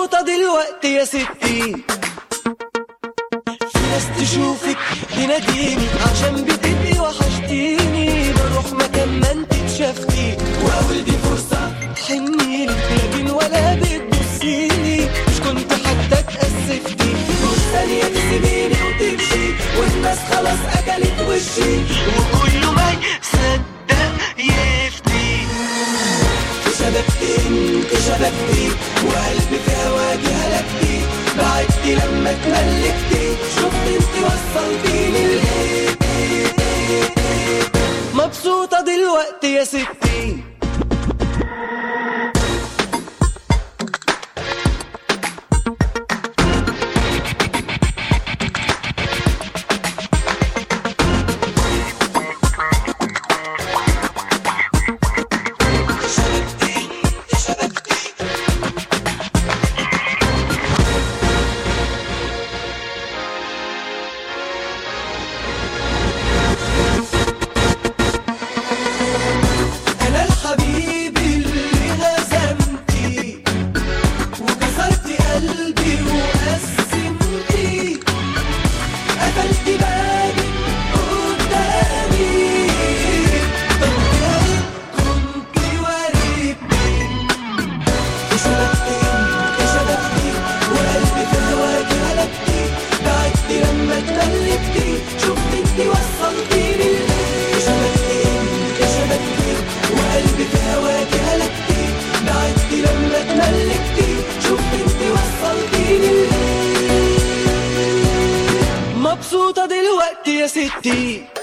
مبسوطة دلوقتي يا ستي في ناس تشوفك تناديني عشان بتبقي وحشتيني بروح مكان ما انت اتشافتي واقول دي فرصة تحنيلي لكن ولا بتبصيلي مش كنت حتى اتأسفتي مش ثانية تسيبيني وتمشي والناس خلاص أكلت وشي وكله ما يصدق يفتي في شبكتي انت شبكتي وقلبي في هواكي هلكتي بعدتي لما اتملكتي شفت انت وصلتيني لايه مبسوطة دلوقتي يا ستي شبكتي انت شبكتي أنا الحبيب اللي هزمتي وكسرتي قلبي وقسمتي قفلتي بابي قدامي طب يا ريت كنت وريتني شبكتي انت شبكتي وقلبي في هواكي هلكتي بعدتي لما اتملكتي شفت انت وصلتيني لايه شبكتي انت شبكتي وقلبي في هواكي هلكتي بعدتي لما اتملكتي شفت انت وصلتيني لايه مبسوطة دلوقتي يا ستي